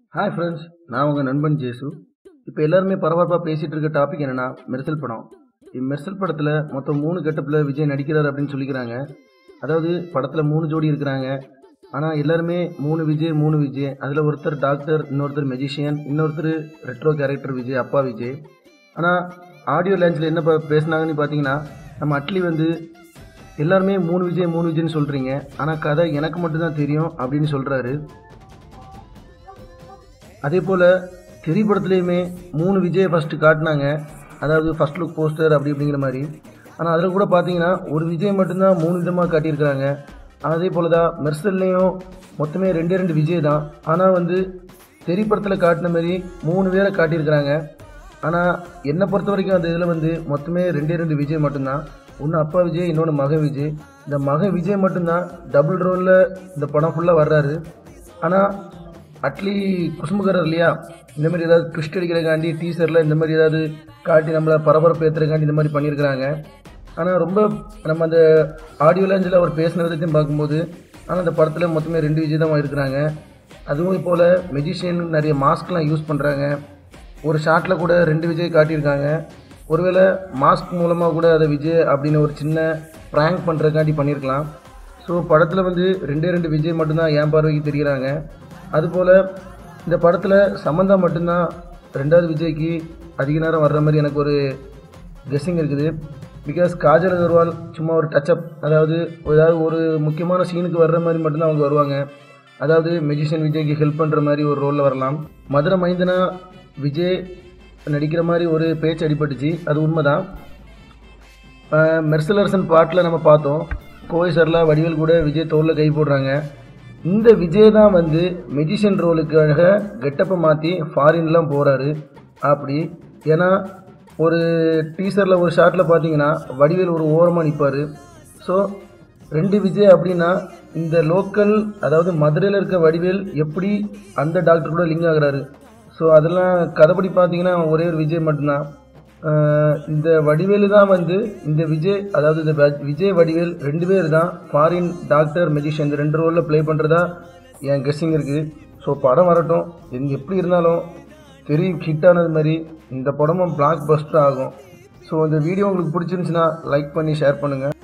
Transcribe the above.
hi friends நான் உங்கள் நண்பன் ஜேசு இப்போ எல்லாருமே பரபரப்பாக பேசிகிட்டு இருக்க டாபிக் என்னென்னா மெர்சல் படம் இம்மெர்சல் படத்தில் மொத்தம் மூணு கெட்டப்பில் விஜய் நடிக்கிறார் அப்படின்னு சொல்லிக்கிறாங்க அதாவது படத்தில் மூணு ஜோடி இருக்கிறாங்க ஆனால் எல்லாருமே மூணு விஜய் மூணு விஜய் அதில் ஒருத்தர் டாக்டர் இன்னொருத்தர் மெஜிஷியன் இன்னொருத்தர் ரெட்ரோ கேரக்டர் விஜய் அப்பா விஜய் ஆனால் ஆடியோ லான்ச்சில் என்ன ப- பேசுனாங்கன்னு பார்த்தீங்கன்னா நம்ம அட்லி வந்து எல்லாருமே மூணு விஜய் மூணு விஜய்னு சொல்கிறீங்க ஆனால் கதை எனக்கு மட்டும்தான் தெரியும் அப்படின்னு சொல்கிறாரு அதே போல் திரைப்படத்துலேயுமே மூணு விஜயை ஃபஸ்ட்டு காட்டினாங்க அதாவது ஃபஸ்ட் லுக் போஸ்டர் அப்படி அப்படிங்கிற மாதிரி ஆனால் அதில் கூட பார்த்தீங்கன்னா ஒரு விஜய் மட்டும்தான் மூணு விதமாக காட்டியிருக்கிறாங்க அதே போல் தான் மெர்சல்லையும் மொத்தமே ரெண்டே ரெண்டு விஜய் தான் ஆனால் வந்து திரைப்படத்தில் காட்டின மாதிரி மூணு பேரை காட்டியிருக்கிறாங்க ஆனால் என்னை பொறுத்த வரைக்கும் அந்த இதில் வந்து மொத்தமே ரெண்டே ரெண்டு விஜய் மட்டும்தான் ஒன்று அப்பா விஜய் இன்னொன்று மக விஜய் இந்த மக விஜய் மட்டும்தான் டபுள் ரோலில் இந்த படம் ஃபுல்லாக வர்றாரு ஆனால் அட்லி குசும்புக்காரர் இல்லையா இந்த மாதிரி ஏதாவது ட்விஸ்ட் அடிக்கிறக்காண்டி டீசரில் இந்த மாதிரி ஏதாவது காட்டி நம்மளை பரபரப்பு ஏற்றுறக்காண்டி இந்த மாதிரி பண்ணியிருக்கிறாங்க ஆனால் ரொம்ப நம்ம அந்த ஆடியோ லாஞ்சில் அவர் பேசின விதத்தையும் பார்க்கும்போது ஆனால் அந்த படத்தில் மொத்தமே ரெண்டு விஜய் தான் இருக்கிறாங்க அதுவும் போல் மெஜிஷியன் நிறைய மாஸ்க்லாம் யூஸ் பண்ணுறாங்க ஒரு ஷாட்டில் கூட ரெண்டு விஜய் காட்டியிருக்காங்க ஒருவேளை மாஸ்க் மூலமாக கூட அதை விஜய் அப்படின்னு ஒரு சின்ன ப்ராங்க் பண்ணுறதுக்காண்டி பண்ணியிருக்கலாம் ஸோ படத்தில் வந்து ரெண்டே ரெண்டு விஜய் மட்டும்தான் என் பார்வைக்கு தெரிகிறாங்க அதுபோல் இந்த படத்தில் சமந்தா மட்டும்தான் ரெண்டாவது விஜய்க்கு அதிக நேரம் வர்ற மாதிரி எனக்கு ஒரு கெஸ்ஸிங் இருக்குது பிகாஸ் காஜல் அகர்வால் சும்மா ஒரு டச்சப் அதாவது ஏதாவது ஒரு முக்கியமான சீனுக்கு வர்ற மாதிரி மட்டும்தான் அவங்க வருவாங்க அதாவது மெஜிஷியன் விஜய்க்கு ஹெல்ப் பண்ணுற மாதிரி ஒரு ரோலில் வரலாம் மதுரை மைந்தனா விஜய் நடிக்கிற மாதிரி ஒரு பேச்சு அடிபட்டுச்சு அது உண்மைதான் மெர்சலர்சன் பாட்டில் நம்ம பார்த்தோம் கோவை சர்லா வடிவேல் கூட விஜய் தோளில் கை போடுறாங்க இந்த விஜய் தான் வந்து மெஜிஷியன் ரோலுக்காக கெட்டப்பை மாற்றி ஃபாரின்லாம் போகிறாரு அப்படி ஏன்னா ஒரு டீசரில் ஒரு ஷாட்டில் பார்த்தீங்கன்னா வடிவேல் ஒரு ஓரமாக நிற்பார் ஸோ ரெண்டு விஜய் அப்படின்னா இந்த லோக்கல் அதாவது மதுரையில் இருக்க வடிவேல் எப்படி அந்த டாக்டர் கூட லிங்க் ஆகுறாரு ஸோ அதெல்லாம் கதைப்படி பார்த்தீங்கன்னா ஒரே ஒரு விஜய் மட்டும்தான் ஆஹ் இந்த வடிவேலு தான் வந்து இந்த விஜய் அதாவது இந்த வ- விஜய் வடிவேல் ரெண்டு பேர் தான் ஃபாரின் டாக்டர் மெஜிஷியன் இந்த ரெண்டு ரோலில் ப்ளே பண்ணுறதா என் கெஸ்ஸிங் இருக்குது ஸோ படம் வரட்டும் எங்க எப்படி இருந்தாலும் பெரிய ஹிட் ஆனது மாதிரி இந்த படமும் பிளாக் பஸ்டர் ஆகும் ஸோ இந்த வீடியோ உங்களுக்கு பிடிச்சிருந்துச்சுன்னா லைக் பண்ணி ஷேர் பண்ணுங்கள்